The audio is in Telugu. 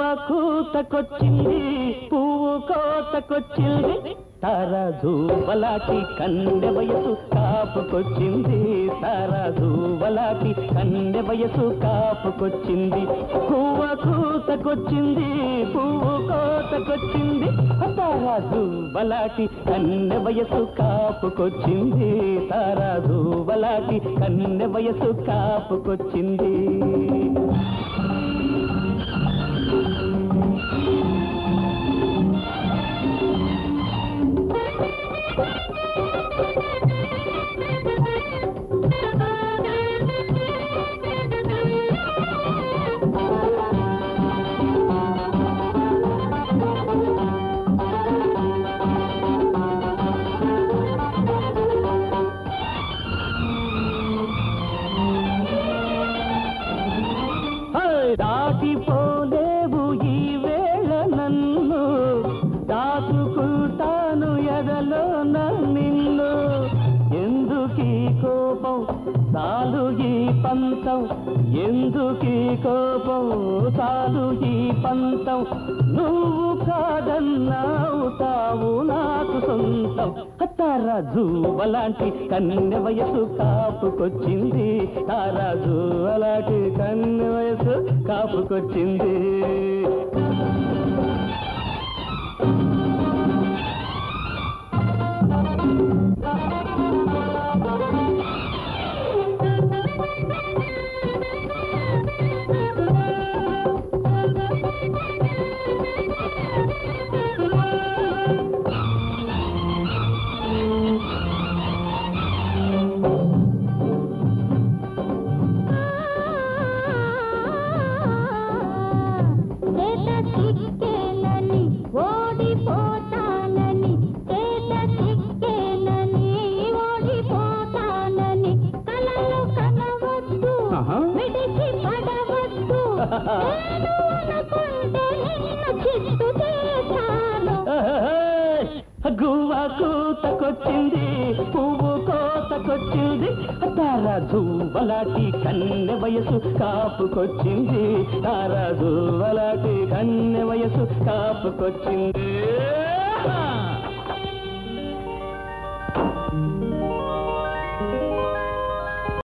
కూతకొచ్చింది పువ్వు కోతకొచ్చింది తారాజు వలాటి కన్నె వయసు కాపుకొచ్చింది తారాజు వలాటి కన్నె వయసు కాపుకొచ్చింది పువ్వ కూతకొచ్చింది పువ్వు కోతకొచ్చింది తారాజు వలాటి కన్నె వయసు కాపుకొచ్చింది తారాజు వలాటి కన్నె వయసు కాపుకొచ్చింది హై, దాటిపోలేవు ఈ వేళ నన్ను దాచుకుంటాను ఎదలో నిన్ను ఎందుకీ కోపం చాలు ఈ పంతం ఎందుకీ కోపం చాలు ఈ పంతం నువ్వు కాదన్నావుతావు నాకు సొంతం తారాజు అలాంటి కన్నె వయసు కాపుకొచ్చింది తారాజు అలాంటి కన్నె వయసు కాపుకొచ్చింది చేత చిక్కేనని ఓడిపోతానని చేత చిక్కేనని ఓడిపోతానని కలలు కనవద్దు ఆహా. విడిచి పడవద్దు నేను అనుకుంటే నిన్ను చిత్తు చేశాను గువ్వ కూతకొచ్చింది పువ్వు కోతకొచ్చింది తారాజు వలాటి కన్నె వయసు కాపుకొచ్చింది తారాజు వలాటి కన్నె వయసు కాపుకొచ్చింది